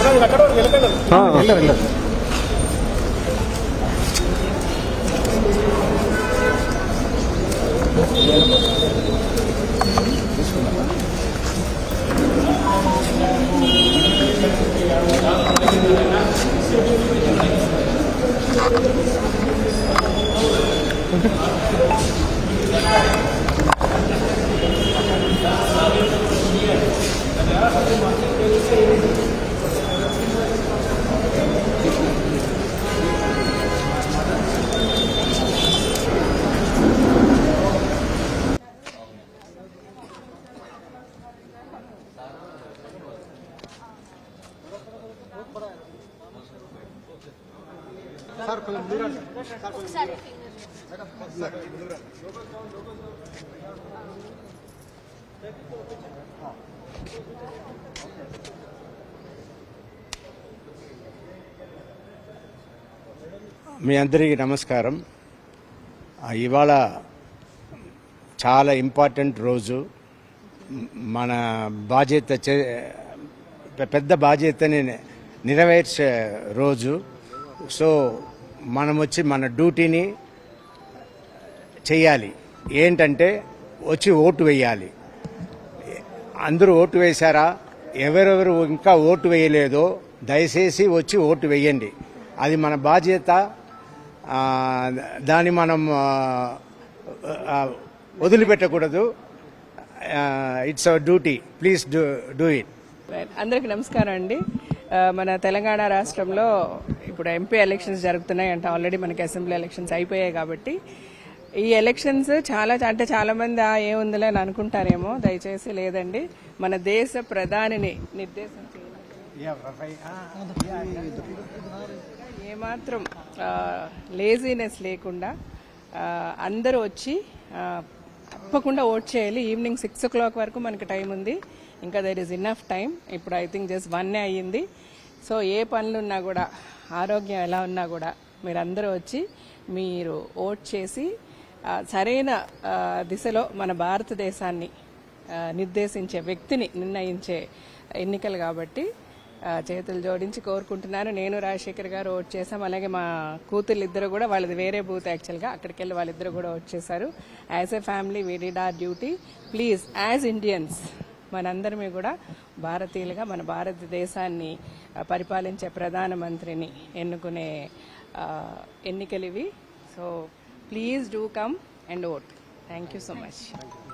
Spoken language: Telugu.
వెళ్ళరు వెళ్ళరు మీ అందరికీ నమస్కారం ఆ, ఇవాళ చాలా ఇంపార్టెంట్ రోజు మ్, మన బాధ్యత చే- పె- పెద్ద బాధ్యతని నెరవేర్చే రోజు సో మనం వచ్చి మన డ్యూటీని చేయాలి ఏంటంటే వచ్చి ఓటు వేయాలి అందరూ ఓటు వేశారా ఎవరెవరు ఇంకా ఓటు వేయలేదో దయచేసి వచ్చి ఓటు వేయండి అది మన బాధ్యత ఆ, దాన్ని మనం ఆ, ఆ, వదిలిపెట్టకూడదు it's our duty please do do it right. అందరికీ నమస్కారం అండి ఆ, మన తెలంగాణ రాష్ట్రంలో ఇప్పుడు ఎంపీ ఎలక్షన్స్ జరుగుతున్నాయి అంటే ఆల్రెడీ మనకి అసెంబ్లీ ఎలక్షన్స్ అయిపోయాయి కాబట్టి ఈ ఎలక్షన్స్ చాలా అంటే చాలా మంది "ఆ, ఏముందిలే అని అనుకుంటారేమో దయచేసి లేదండి మన దేశ ప్రధానిని నిర్దేశించి ఏమాత్రం లేజీనెస్ లేకుండా ఆ, అందరూ వచ్చి ఆ, తప్పకుండా ఓట్ చేయాలి ఈవినింగ్ సిక్స్ ఓ క్లాక్ వరకు మనకి టైం ఉంది ఇంకా దర్ ఇస్ ఇన్నఫ్ టైం ఇప్పుడు ఐ థింక్ జస్ట్ వన్ అయ్యింది సో ఏ పనులు ఉన్నా కూడా ఆరోగ్యం ఎలా ఉన్నా కూడా మీరందరూ వచ్చి మీరు ఓట్ చేసి ఆ, సరైన ఆ, దిశలో మన భారతదేశాన్ని ఆ, నిర్దేశించే వ్యక్తిని నిర్ణయించే ఎన్నికలు కాబట్టి ఆ, చేతులు జోడించి కోరుకుంటున్నాను నేను రాజశేఖర్ గారు ఓట్ చేశాం అలాగే మా కూతుర్లు ఇద్దరు కూడా వాళ్ళది వేరే బూత్ యాక్చువల్గా అక్కడికి వెళ్ళి వాళ్ళిద్దరు కూడా ఓట్ చేశారు as a family we did our duty please as Indians మనందరమే కూడా భారతీయులుగా మన భారతదేశాన్ని ఆ, పరిపాలించే ప్రధానమంత్రిని ఎన్నుకునే ఆ, ఎన్నికలు ఇవి so please do come and vote thank you so much